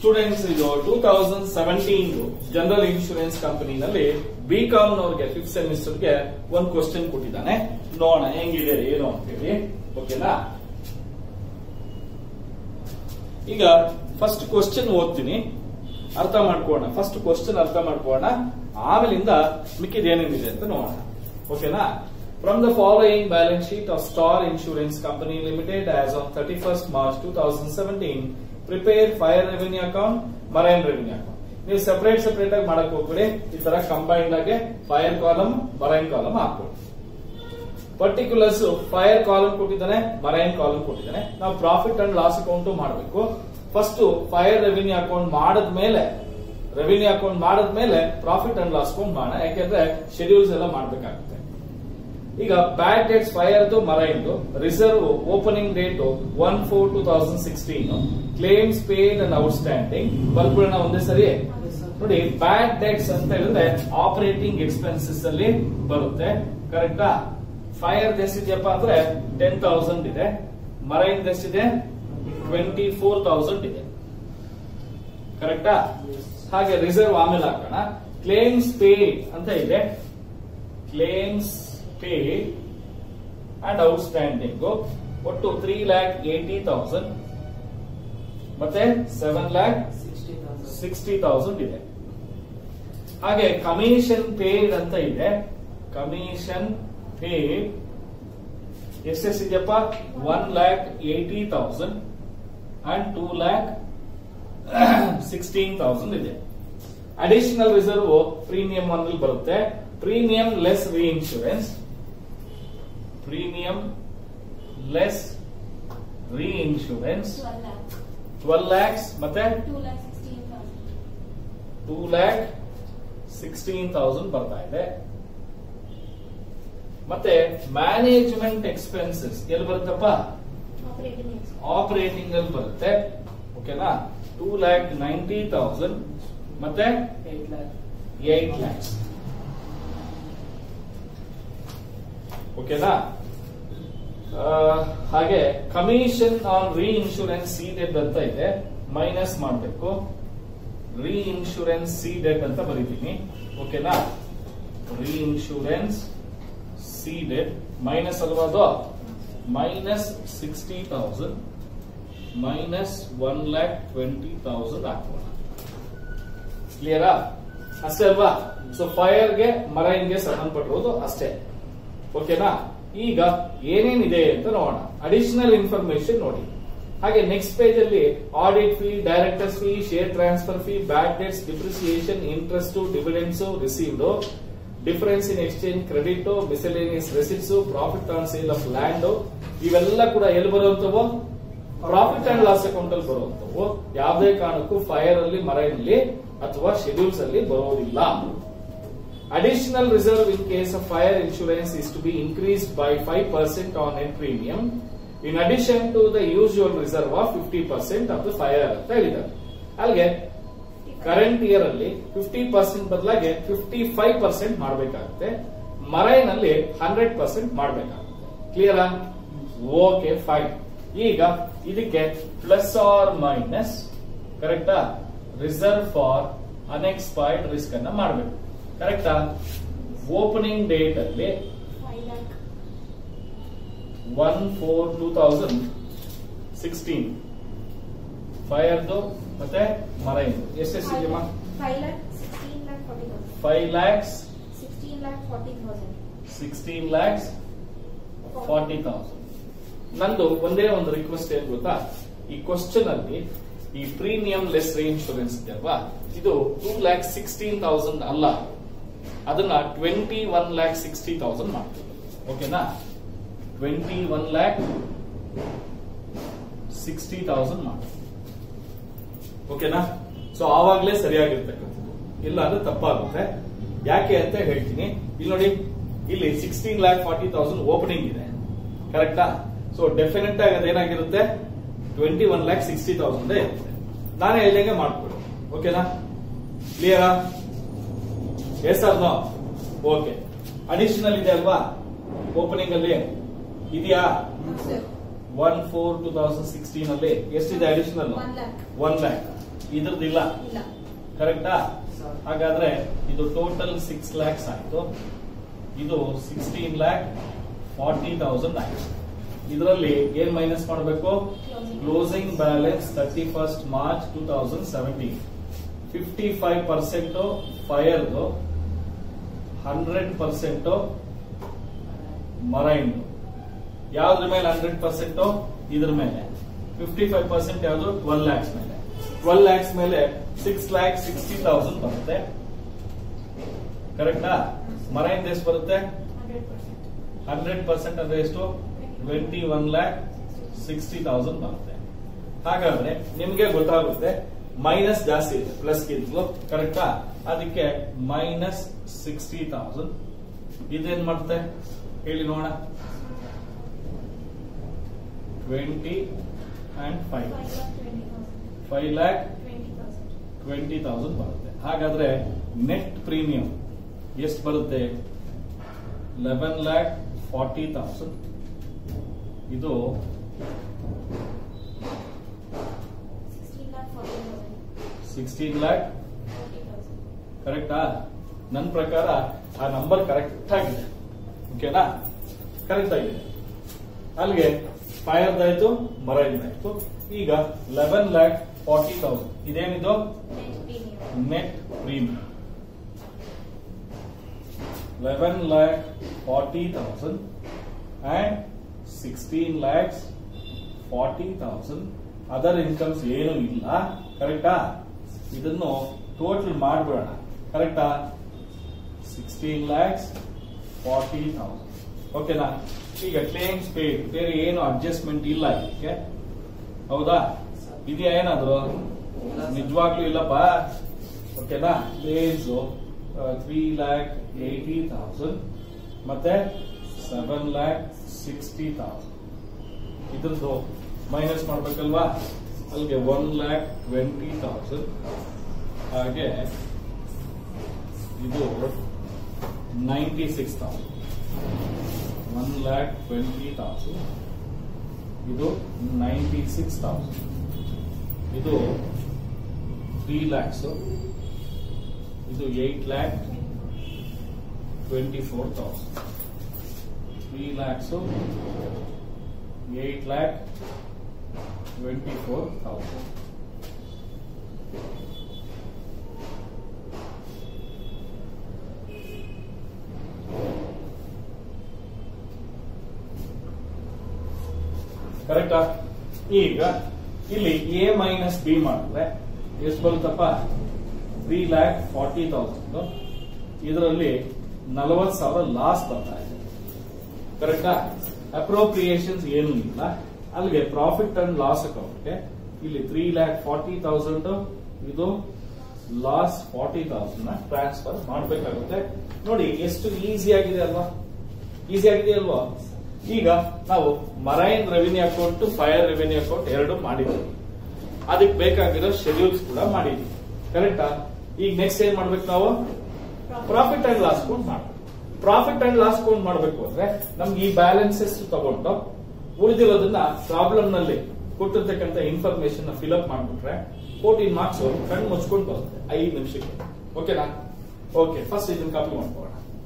Students ಇದು two thousand seventeen general insurance ಕಂಪನಿನಲ್ಲಿ B com ನವರಿಗೆ ಫಿಫ್ತ್ ಸೆಮಿಸ್ಟರ್ ಗೆ ಒಂದು ಕ್ವಶನ್ ಕೊಟ್ಟಿದ್ದಾನೆ ನೋಡೋಣ ಹೆಂಗಿದೆ ಏನು ಅಂತೇಳಿ ಓಕೆನಾ ಈಗ ಫಸ್ಟ್ ಕ್ವಶನ್ ಓದ್ತೀನಿ ಅರ್ಥ ಮಾಡ್ಕೋಣ ಫಸ್ಟ್ ಕ್ವಶನ್ ಅರ್ಥ ಮಾಡ್ಕೋಣ ಆಮೇಲಿಂದ ಮಿಕ್ಕಿದ ಏನೇನಿದೆ ಅಂತ ನೋಡೋಣ ಓಕೆನಾ from the following balance sheet of Star Insurance Company Limited as on thirty first March two thousand seventeen prepare fire revenue account marine revenue account ನೀವು ಸೆಪರೇಟ್ ಸೆಪರೇಟ್ ಆಗಿ ಮಾಡಕ್ ಹೋಗ್ಬಿಡಿ ಈ ತರ ಕಂಬೈನ್ಡ್ ಆಗಿ ಫೈರ್ ಕಾಲಮ್ ಮರೈನ್ ಕಾಲಮ್ ಹಾಕ್ಬಿಡಿ particulars fire column ಕೊಟ್ಟಿದ್ದಾನೆ marine column ಕೊಟ್ಟಿದ್ದಾನೆ ನಾವು ಪ್ರಾಫಿಟ್ ಅಂಡ್ ಲಾಸ್ ಅಕೌಂಟ್ ಮಾಡಬೇಕು ಫಸ್ಟ್ ಫೈರ್ ರೆವಿನ್ಯೂ ಅಕೌಂಟ್ ಮಾಡಿದ್ಮೇಲೆ ರೆವಿನ್ಯೂ ಅಕೌಂಟ್ ಮಾಡಿದ್ಮೇಲೆ ಪ್ರಾಫಿಟ್ ಅಂಡ್ ಲಾಸ್ ಅಕೌಂಟ್ ಮಾಡೋಣ ಯಾಕೆಂದ್ರೆ ಶೆಡ್ಯೂಲ್ಸ್ ಎಲ್ಲ ಮಾಡ್ಬೇಕಾಗುತ್ತೆ ಈಗ ಬ್ಯಾಡ್ ಡೇಟ್ಸ್ ಫೈರ್ದು ಮರೈನ್ದು reserve opening date one four two thousand sixteen claims paid and outstanding ಬರ್ಬಿಡೋಣ ಒಂದೇ ಸರಿ ನೋಡಿ ಬ್ಯಾಡ್ ಡೇಟ್ಸ್ ಅಂತ ಹೇಳಿದ್ರೆ ಆಪರೇಟಿಂಗ್ ಎಕ್ಸ್ಪೆನ್ಸಸ್ ಅಲ್ಲಿ ಬರುತ್ತೆ ಕರೆಕ್ಟಾ ಫೈರ್ ಎಷ್ಟಿದೆಯಪ್ಪ ಅಂದ್ರೆ ಟೆನ್ ತೌಸಂಡ್ ಇದೆ ಮರೈನ್ ಎಷ್ಟಿದೆ ಟ್ವೆಂಟಿ ಫೋರ್ ತೌಸಂಡ್ ಇದೆ ಕರೆಕ್ಟಾ ಹಾಗೆ ರಿಸರ್ವ್ ಆಮೇಲೆ ಹಾಕೋಣ ಕ್ಲೇಮ್ಸ್ ಪೇ ಅಂತ ಇದೆ ಕ್ಲೇಮ್ಸ್ ಪೇ ಅಂಡ್ ಔಟ್ಸ್ಟ್ಯಾಂಡಿಂಗ್ ಒಟ್ಟು ತ್ರೀ ಲ್ಯಾಕ್ ಏಟಿ ತೌಸಂಡ್ ಮತ್ತೆ ಸೆವೆನ್ ಲ್ಯಾಕ್ ಸಿಕ್ಸ್ಟಿ ತೌಸಂಡ್ ಇದೆ ಹಾಗೆ ಕಮಿಷನ್ ಪೇಡ್ ಅಂತ ಇದೆ ಕಮಿಷನ್ ಪೇಡ್ ಎಷ್ಟೆಷ್ಟಿದೆಯಪ್ಪ one lakh eighty thousand and two lakh sixteen thousand ಇದೆ ಅಡಿಷನಲ್ ರಿಸರ್ವ್ ಪ್ರೀಮಿಯಂ ಒಂದಲ್ಲಿ ಬರುತ್ತೆ premium less reinsurance premium less reinsurance twelve lakhs ಮತ್ತೆ ಟೂ ಲ್ಯಾಕ್ ಸಿಕ್ಸ್ಟೀನ್ ತೌಸಂಡ್ ಬರ್ತಾ ಇದೆ ಮತ್ತೆ ಮ್ಯಾನೇಜ್ಮೆಂಟ್ ಎಕ್ಸ್ಪೆನ್ಸಸ್ ಎಲ್ಲಿ ಬರುತ್ತಪ್ಪ ಆಪರೇಟಿಂಗ್ ಅಲ್ಲಿ ಬರುತ್ತೆ ಓಕೆನಾ ಟೂ ಲ್ಯಾಕ್ ನೈಂಟಿ ತೌಸಂಡ್ ಮತ್ತೆ ಏಟ್ ಲ್ಯಾಕ್ಸ್ ಓಕೆನಾ ಆ, ಹಾಗೆ commission on reinsurance ceded ಅಂತ ಇದೆ ಮೈನಸ್ ಮಾಡಬೇಕು ರಿ ಇನ್ಶೂರೆನ್ಸ್ ಸೀಡೆಡ್ ಅಂತ ಬರೀತೀನಿ ಓಕೆನಾ ರಿ ಇನ್ಶೂರೆನ್ಸ್ ಸೀಡೆಡ್ ಮೈನಸ್ ಅಲ್ವಾ ಅದು minus sixty thousand minus one lakh twenty thousand ಹಾಕೋಣ ಕ್ಲಿಯರಾ ಅಷ್ಟೇ ಅಲ್ವಾ ಸೊ ಫೈರ್ಗೆ ಮರೈನ್ಗೆ ಸಂಬಂಧಪಟ್ಟಿರೋದು ಅಷ್ಟೇ ಓಕೆನಾ ಈಗ ಏನೇನಿದೆ ಅಂತ ನೋಡೋಣ ಅಡಿಷನಲ್ ಇನ್ಫಾರ್ಮೇಶನ್ ನೋಡಿ ಹಾಗೆ ನೆಕ್ಸ್ಟ್ ಪೇಜ್ ಅಲ್ಲಿ audit fee directors fee share transfer fee bad debts depreciation interest dividends received difference in exchange credit miscellaneous receipts profit on sale of land ಇವೆಲ್ಲ ಕೂಡ ಎಲ್ಲಿ ಬರುವಂತವು ಪ್ರಾಫಿಟ್ ಅಂಡ್ ಲಾಸ್ ಅಕೌಂಟ್ ಅಲ್ಲಿ ಬರುವಂತವು ಯಾವುದೇ ಕಾರಣಕ್ಕೂ ಫೈರ್ ಅಲ್ಲಿ ಮರೈನಲ್ಲಿ ಅಥವಾ ಶೆಡ್ಯೂಲ್ಸ್ ಅಲ್ಲಿ ಬರೋದಿಲ್ಲ Additional reserve in case of fire insurance is to be increased by 5% on net premium in addition to the usual reserve of 50% of the fire ಅಂತ ಹೇಳಿದ್ದಾರೆ ಅಲ್ಲಿಗೆ ಕರೆಂಟ್ ಇಯರ್ ಅಲ್ಲಿ ಫಿಫ್ಟಿ ಪರ್ಸೆಂಟ್ ಬದಲಾಗಿ fifty five percent ಮಾಡಬೇಕಾಗುತ್ತೆ ಮರೈನಲ್ಲಿ hundred percent ಮಾಡಬೇಕಾಗುತ್ತೆ ಕ್ಲಿಯರಾ okay fine ಈಗ ಇದಕ್ಕೆ ಪ್ಲಸ್ ಆರ್ ಮೈನಸ್ ಕರೆಕ್ಟಾ ರಿಸರ್ವ್ ಫಾರ್ ಅನ್ಎಕ್ಸ್ಪೈರ್ಡ್ ರಿಸ್ಕ್ ಅನ್ನ ಮಾಡಬೇಕು ಕರೆಕ್ಟಾ ಓಪನಿಂಗ್ ಡೇಟ್ ಅಲ್ಲಿ one four two thousand sixteen ಫೈರ್ದು ಮತ್ತೆ ಮರೈನ್ ಎಷ್ಟೆಷ್ಟಿದೆಯಮ್ಮ five lakhs sixteen lakhs forty thousand ನಂದು ಒಂದೇ ಒಂದು ರಿಕ್ವೆಸ್ಟ್ ಏನ್ ಗೊತ್ತಾ ಈ ಕ್ವಶನ್ ಅಲ್ಲಿ ಈ ಪ್ರೀಮಿಯಂ ಲೆಸ್ ಇನ್ಶೂರೆನ್ಸ್ ಇದೆ ಅಲ್ವಾ ಇದು ಟೂ ಲ್ಯಾಕ್ ಸಿಕ್ಸ್ಟೀನ್ ತೌಸಂಡ್ ಅಲ್ಲ ಅದನ್ನ twenty one lakh sixty thousand ಮಾಡ್ತೀವಿ ಓಕೆನಾ twenty one lakh sixty thousand ಮಾಡಿ ಓಕೆನಾ ಸೊ ಆವಾಗ್ಲೇ ಸರಿಯಾಗಿರ್ತಕ್ಕಂಥದ್ದು ಇಲ್ಲ ಅಂದ್ರೆ ತಪ್ಪಾಗುತ್ತೆ ಯಾಕೆ ಅಂತ ಹೇಳ್ತೀನಿ ಇಲ್ಲಿ ನೋಡಿ ಇಲ್ಲಿ sixteen lakh forty thousand opening ಇದೆ ಕರೆಕ್ಟಾ ಸೊ ಡೆಫಿನೆಟ್ ಆಗಿ ಅದೇನಾಗಿರುತ್ತೆ twenty one lakh sixty thousand ಇರುತ್ತೆ ನಾನೇ ಹೇಳ್ದಂಗೆ ಮಾಡ್ಕೊಡು ಓಕೆನಾ ಕ್ಲಿಯರಾ yes or no okay additional ಇದೆ ಅಲ್ವಾ ಓಪನಿಂಗ್ ಅಲ್ಲಿ ಇದೆಯಾ one four two thousand sixteen ಅಲ್ಲಿ ಎಷ್ಟಿದೆ additional One lakh. One lakh ಇದ್ರದ್ದಿಲ್ಲ ಇಲ್ಲ ಕರೆಕ್ಟಾ ಹಾಗಾದ್ರೆ ಇದು ಟೋಟಲ್ ಸಿಕ್ಸ್ ಲ್ಯಾಕ್ಸ್ ಆಯ್ತು ಇದು ಸಿಕ್ಸ್ಟೀನ್ ಲ್ಯಾಕ್ ಫಾರ್ಟಿ ತೌಸಂಡ್ ಆಯ್ತು ಇದರಲ್ಲಿ ಏನ್ ಮೈನಸ್ ಮಾಡಬೇಕು Closing. Closing balance thirty first March two thousand seventeen fifty five percent ಫೈರ್ದು ಹಂಡ್ರೆಡ್ ಪರ್ಸೆಂಟ್ ಮರೈನ್ ಯಾವ್ದ್ರ ಮೇಲೆ ಹಂಡ್ರೆಡ್ ಪರ್ಸೆಂಟ್ ಇದ್ರ ಮೇಲೆ ಫಿಫ್ಟಿ ಫೈವ್ ಪರ್ಸೆಂಟ್ ಯಾವುದು ಟ್ವೆಲ್ ಲ್ಯಾಕ್ಸ್ ಮೇಲೆ ಟ್ವೆಲ್ ಲ್ಯಾಕ್ಸ್ ಮೇಲೆ ಸಿಕ್ಸ್ ಲ್ಯಾಕ್ ಸಿಕ್ಸ್ಟಿ ತೌಸಂಡ್ ಬರುತ್ತೆ ಕರೆಕ್ಟಾ ಮರೈನ್ ಎಷ್ಟು ಬರುತ್ತೆ ಹಂಡ್ರೆಡ್ ಪರ್ಸೆಂಟ್ ಹಂಡ್ರೆಡ್ ಪರ್ಸೆಂಟ್ ಅಂದ್ರೆ ಎಷ್ಟು twenty one lakh sixty thousand ಬರುತ್ತೆ ಹಾಗಾದ್ರೆ ನಿಮ್ಗೆ ಗೊತ್ತಾಗುತ್ತೆ ಮೈನಸ್ ಜಾಸ್ತಿ ಇದೆ ಪ್ಲಸ್ ಗಿಂತಲೂ ಕರೆಕ್ಟಾ ಅದಕ್ಕೆ ಮೈನಸ್ ಸಿಕ್ಸ್ಟಿ ತೌಸಂಡ್ ಇದೇನ್ ಮಾಡುತ್ತೆ ಹೇಳಿ ನೋಡೋಣ twenty and five five lakh five lakh twenty thousand twenty thousand twenty thousand ಬರುತ್ತೆ ಹಾಗಾದ್ರೆ ನೆಟ್ ಪ್ರೀಮಿಯಂ ಎಷ್ಟು ಬರುತ್ತೆ ಲೆವೆನ್ ಲ್ಯಾಕ್ ಫಾರ್ಟಿ ತೌಸಂಡ್ ಇದು sixteen lakh forty thousand sixteen lakh forty thousand ಕರೆಕ್ಟಾ ನನ್ನ ಪ್ರಕಾರ ಆ ನಂಬರ್ ಕರೆಕ್ಟ್ ಆಗಿದೆ ಓಕೆನಾ ಕರೆಕ್ಟ್ ಆಗಿದೆ ಅಲ್ಲಿಗೆ ಫೈರ್ದಾಯ್ತು ಮರೈನ್ದಾಯ್ತು ಈಗ ಲೆವೆನ್ ಲ್ಯಾಕ್ ಫಾರ್ಟಿ ತೌಸಂಡ್ ಇದೇನಿದು net premium net premium eleven lakh forty thousand and sixteen lakhs forty thousand other incomes ಏನು ಇಲ್ಲ ಕರೆಕ್ಟಾ ಇದನ್ನು ಟೋಟಲ್ ಮಾಡ್ಬಿಡೋಣ ಕರೆಕ್ಟಾ ಸಿಕ್ಸ್ಟೀನ್ ಲ್ಯಾಕ್ಸ್ ಫಾರ್ಟಿ ತೌಸಂಡ್ ಓಕೆನಾ ಈಗ ಕ್ಲೇಮ್ಸ್ ಪೇಡ್ ಬೇರೆ ಏನು ಅಡ್ಜಸ್ಟ್ಮೆಂಟ್ ಇಲ್ಲ ಇದಕ್ಕೆ ಹೌದಾ ಇದೆಯಾ ಏನಾದ್ರು ನಿಜವಾಗ್ಲೂ ಇಲ್ಲಪ್ಪ ಓಕೆನಾ claims three lakh eighty thousand ಮತ್ತೆ ಸೆವೆನ್ ಲ್ಯಾಕ್ ಸಿಕ್ಸ್ಟಿ ತೌಸಂಡ್ ಇದ್ರದ್ದು ಮೈನಸ್ ಮಾಡ್ಬೇಕಲ್ವಾ ಅಲ್ಲಿಗೆ ಒನ್ ಲ್ಯಾಕ್ ಟ್ವೆಂಟಿ ತೌಸಂಡ್ ಹಾಗೆ ಇದು ninety six thousand one lakh twenty thousand ಇದು ನೈಂಟಿ ಸಿಕ್ಸ್ ತೌಸಂಡ್ ಇದು ತ್ರೀ ಲ್ಯಾಕ್ಸ್ ಇದು eight lakh twenty four thousand three lakhs eight lakh twenty four thousand ಕರೆಕ್ಟಾ ಈಗ ಇಲ್ಲಿ ಎ ಮೈನಸ್ ಬಿ ಮಾಡಿದ್ರೆ ಎಷ್ಟು ಬರುತ್ತಪ್ಪ ತ್ರೀ ಲ್ಯಾಕ್ ಫಾರ್ಟಿ ತೌಸಂಡ್ ಇದರಲ್ಲಿ ನಲವತ್ತು ಸಾವಿರ ಲಾಸ್ ಬರ್ತಾ ಇದೆ ಕರೆಕ್ಟಾ ಅಪ್ರೋಪ್ರಿಯೇಷನ್ಸ್ ಏನೂ ಇಲ್ಲ ಅಲ್ಲಿಗೆ ಪ್ರಾಫಿಟ್ ಅಂಡ್ ಲಾಸ್ ಅಕೌಂಟ್ಗೆ ಇಲ್ಲಿ ತ್ರೀ ಲ್ಯಾಕ್ ಫಾರ್ಟಿ ತೌಸಂಡ್ ಇದು ಲಾಸ್ ಫಾರ್ಟಿ ತೌಸಂಡ್ ನ ಟ್ರಾನ್ಸ್ಫರ್ ಮಾಡಬೇಕಾಗುತ್ತೆ ನೋಡಿ ಎಷ್ಟು ಈಸಿ ಆಗಿದೆ ಅಲ್ವಾ ಈಸಿ ಆಗಿದೆ ಅಲ್ವಾ ಈಗ ನಾವು marine revenue account fire revenue account ಎರಡು ಮಾಡಿದ್ದೀವಿ ಅದಕ್ಕೆ ಬೇಕಾಗಿರೋ ಶೆಡ್ಯೂಲ್ಸ್ ಕೂಡ ಮಾಡಿದ್ದೀವಿ ಕರೆಕ್ಟಾ ಈಗ ನೆಕ್ಸ್ಟ್ ಏನ್ ಮಾಡ್ಬೇಕು ನಾವು ಪ್ರಾಫಿಟ್ ಅಂಡ್ ಲಾಸ್ ಅಕೌಂಟ್ ಮಾಡ್ಬೇಕು ಪ್ರಾಫಿಟ್ ಅಂಡ್ ಲಾಸ್ ಅಕೌಂಟ್ ಮಾಡ್ಬೇಕು ಅಂದ್ರೆ ನಮ್ಗೆ ಈ ಬ್ಯಾಲೆನ್ಸಸ್ ತಗೊಂಡು ಉಳಿದಿರೋದನ್ನ ಪ್ರಾಬ್ಲಮ್ ನಲ್ಲಿ ಕೊಟ್ಟಿರ್ತಕ್ಕಂಥ ಇನ್ಫಾರ್ಮೇಶನ್ ಫಿಲ್ ಅಪ್ ಮಾಡ್ಬಿಟ್ರೆ ಫೋರ್ಟೀನ್ ಮಾರ್ಕ್ಸ್ ಕಣ್ಣು ಮುಚ್ಕೊಂಡು ಬರುತ್ತೆ ಐದು ನಿಮಿಷಕ್ಕೆ ಓಕೆನಾ ಓಕೆ ಫಸ್ಟ್ ಇದನ್ನ ಕಾಪಿ ಮಾಡ್ಕೊಳ್ಳೋಣ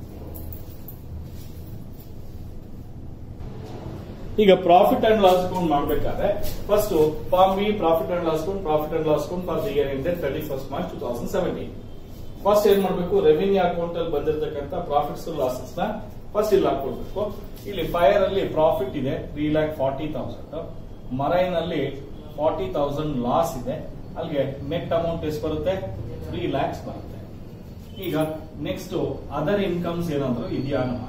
ಈಗ ಪ್ರಾಫಿಟ್ ಅಂಡ್ ಲಾಸ್ ಅಕೌಂಟ್ ಮಾಡ್ಬೇಕಾದ್ರೆ first form B profit and loss account profit and loss account for the year ended thirty first March two thousand seventeen first ಏನ್ ಮಾಡ್ಬೇಕು ರೆವಿನ್ಯೂ ಅಕೌಂಟ್ ಅಲ್ಲಿ ಬಂದಿರತಕ್ಕಂತ profits losses ನ first ಇಲ್ಲಿ ಹಾಕೊಳ್ಬೇಕು ಇಲ್ಲಿ fire ಅಲ್ಲಿ ಪ್ರಾಫಿಟ್ ಇದೆ three lakh forty thousand marine ಅಲ್ಲಿ ಫಾರ್ಟಿ ತೌಸಂಡ್ ಲಾಸ್ ಇದೆ ಅಲ್ಲಿಗೆ ನೆಟ್ ಅಮೌಂಟ್ ಎಷ್ಟು ಬರುತ್ತೆ ತ್ರೀ ಲ್ಯಾಕ್ಸ್ ಬರುತ್ತೆ ಈಗ ನೆಕ್ಸ್ಟ್ ಅದರ್ ಇನ್ಕಮ್ಸ್ ಏನಾದ್ರು ಇದೆಯಾ ನೋಡೋಣ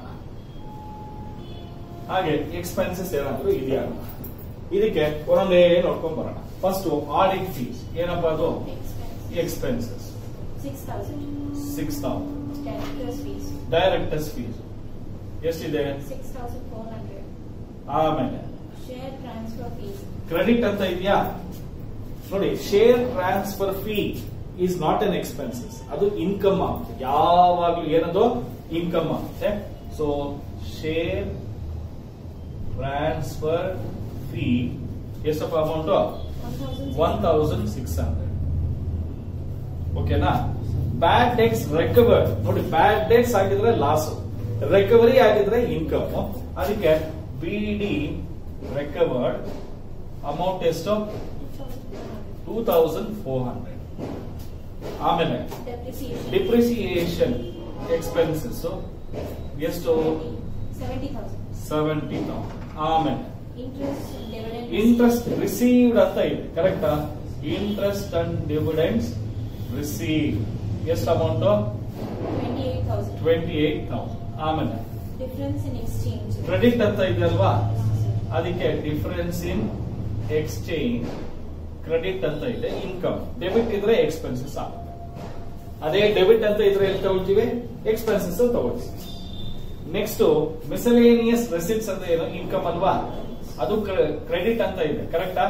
ಹಾಗೆ ಎಕ್ಸ್ಪೆನ್ಸಸ್ ಏನಾದ್ರು ಇದೆಯಾ ನೋಡೋಣ ಇದಕ್ಕೆ ಒಂದೊಂದೇ ನೋಡ್ಕೊಂಡ್ ಬರೋಣ ಫಸ್ಟ್ ಆಡಿಟ್ ಫೀಸ್ ಏನಪ್ಪ ಅದು Expense. Expenses Six thousand. Six thousand Director's fees. Director's fees ಎಷ್ಟಿದೆ Six thousand four hundred. ಆಮೇಲೆ Share transfer fees. ಕ್ರೆಡಿಟ್ ಅಂತ ಇದೆಯಾ ನೋಡಿ share transfer fee is not an expenses ಅದು ಇನ್ಕಮ್ ಆಗುತ್ತೆ ಯಾವಾಗ್ಲೂ ಏನದು ಇನ್ಕಮ್ ಆಗುತ್ತೆ ಸೊ ಶೇರ್ ಟ್ರಾನ್ಸ್ಫರ್ ಫೀ ಎಷ್ಟಪ್ಪ amount One thousand. One thousand six hundred ಓಕೆನಾ ಬ್ಯಾಡ್ ಡೆಟ್ಸ್ ರಿಕವರ್ಡ್ ನೋಡಿ ಬ್ಯಾಡ್ ಡೆಟ್ಸ್ ಆಗಿದ್ರೆ ಲಾಸ್ ರಿಕವರಿ ಆಗಿದ್ರೆ ಇನ್ಕಮ್ ಅದಕ್ಕೆ ಬಿ ಡಿ ರಿಕವರ್ಡ್ ಅಮೌಂಟ್ ಎಷ್ಟು ಟೂ ತೌಸಂಡ್ ಫೋರ್ ಹಂಡ್ರೆಡ್ ಆಮೇಲೆ Depreciation. ಡಿಪ್ರಿಸಿಯೇಷನ್ ಎಕ್ಸ್ಪೆನ್ಸಸ್ ಎಷ್ಟು Seventy thousand. ಸೆವೆಂಟಿ ಆಮೇಲೆ Interest, dividend. ಇಂಟ್ರೆಸ್ಟ್ ರಿಸೀವ್ಡ್ ಅಂತ ಇದೆ ಕರೆಕ್ಟಾ ಇಂಟ್ರೆಸ್ಟ್ ಅಂಡ್ ಡಿವಿಡೆಂಡ್ಸ್ ರಿಸೀವ್ ಎಷ್ಟು amount Twenty-eight thousand. Twenty eight thousand ಆಮೇಲೆ Difference in exchange. ಕ್ರೆಡಿಟ್ ಅಂತ ಇದೆ ಅಲ್ವಾ Yes, sir. ಅದಕ್ಕೆ ಡಿಫರೆನ್ಸ್ ಇನ್ ಎಕ್ಸ್ಚೇಂಜ್ ಕ್ರೆಡಿಟ್ ಅಂತ ಇದೆ ಇನ್ಕಮ್ ಡೆಬಿಟ್ ಇದ್ರೆ ಎಕ್ಸ್ಪೆನ್ಸಸ್ ಆಗುತ್ತೆ ಅದೇ ಡೆಬಿಟ್ ಅಂತ ಇದ್ರೆ ಎಲ್ಲಿ ತಗೊಳ್ತೀವಿ ಎಕ್ಸ್ಪೆನ್ಸಸ್ ತಗೊಳ್ತೀವಿ ನೆಕ್ಸ್ಟ್ ಮಿಸಲೇನಿಯಸ್ ರೆಸಿಪ್ಟ್ಸ್ ಅಂತ ಏನು ಇನ್ಕಮ್ ಅಲ್ವಾ ಅದು ಕ್ರೆಡಿಟ್ ಅಂತ ಇದೆ ಕರೆಕ್ಟಾ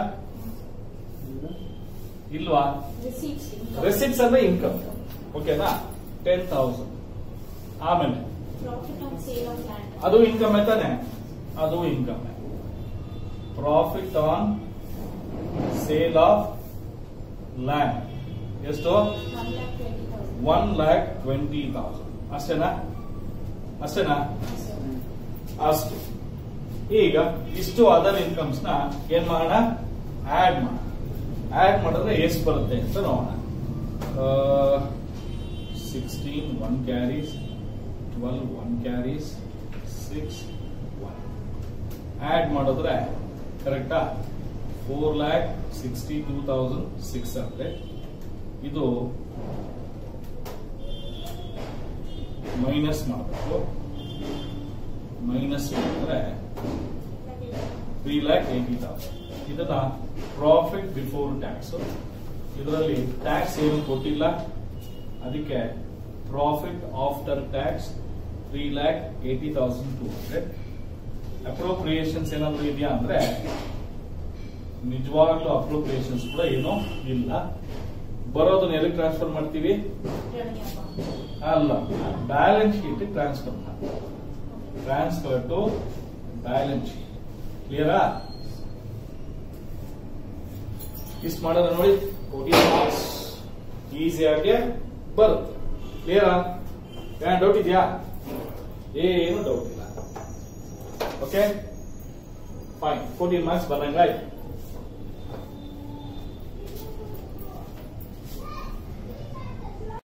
ಇಲ್ವಾ Receipts. income. ರೆಸಿಪ್ಟ್ಸ್ ಅಂದ್ರೆ ಇನ್ಕಮ್ ಓಕೆನಾ ಟೆನ್ ತೌಸಂಡ್ ಆಮೇಲೆ Profit on sale of land. ಅದು ಇನ್ಕಮ್ ತಾನೆ ಅದು income profit on sale of land ಎಷ್ಟು One lakh twenty thousand. One lakh twenty thousand ಅಷ್ಟೇನಾ ಅಷ್ಟೇನಾ Yes, sir. ಅಷ್ಟು ಈಗ ಇಷ್ಟು ಅದರ್ ಇನ್ಕಮ್ಸ್ ನ ಏನ್ ಮಾಡೋಣ ಆಡ್ ಮಾಡೋಣ ಆಡ್ ಮಾಡಿದ್ರೆ ಎಷ್ಟು ಬರುತ್ತೆ ಅಂತ ನೋಡೋಣ sixteen one carries twelve one carries six one add ಮಾಡಿದ್ರೆ ಕರೆಕ್ಟಾ four lakh sixty two thousand six hundred ಇದು ಮೈನಸ್ ಮಾಡಬೇಕು ಮೈನಸ್ ಮಾಡಿದ್ರೆ ತ್ರೀ ಲ್ಯಾಕ್ ಏಯ್ಟಿ ತೌಸಂಡ್ ಇದನ್ನ ಪ್ರಾಫಿಟ್ ಬಿಫೋರ್ ಟ್ಯಾಕ್ಸ್ ಇದರಲ್ಲಿ ಟ್ಯಾಕ್ಸ್ ಏನು ಕೊಟ್ಟಿಲ್ಲ ಅದಕ್ಕೆ profit after tax three lakh eighty thousand two hundred appropriations ಏನಾದ್ರು ಇದೆಯಾ ಅಂದ್ರೆ ನಿಜವಾಗ್ಲೂ ಅಪ್ರೋಪ್ರಿಯೇಷನ್ಸ್ ಕೂಡ ಏನೂ ಇಲ್ಲ ಬರೋದನ್ನ ಎಲ್ಲಿ ಟ್ರಾನ್ಸ್ಫರ್ ಮಾಡ್ತೀವಿ Revenue account. ಅಲ್ಲ ಬ್ಯಾಲೆನ್ಸ್ ಶೀಟ್ ಟ್ರಾನ್ಸ್ಫರ್ ಮಾಡಿ ಟ್ರಾನ್ಸ್ಫರ್ ಟು ಬ್ಯಾಲೆನ್ಸ್ ಶೀಟ್ ಕ್ಲಿಯರಾ ಇಷ್ಟು ಮಾಡೋದ ನೋಡಿ ಫೋರ್ಟೀನ್ ಮಾರ್ಕ್ಸ್ ಈಸಿಯಾಗಿ ಬರುತ್ತೆ ಕ್ಲಿಯರಾ ಏನ್ ಡೌಟ್ ಇದೆಯಾ ಏನು ಡೌಟ್ ಇಲ್ಲ ಓಕೆ ಫೈನ್ ಫೋರ್ಟೀನ್ ಮಾರ್ಕ್ಸ್ ಬಂದಂಗಾಯ್ತು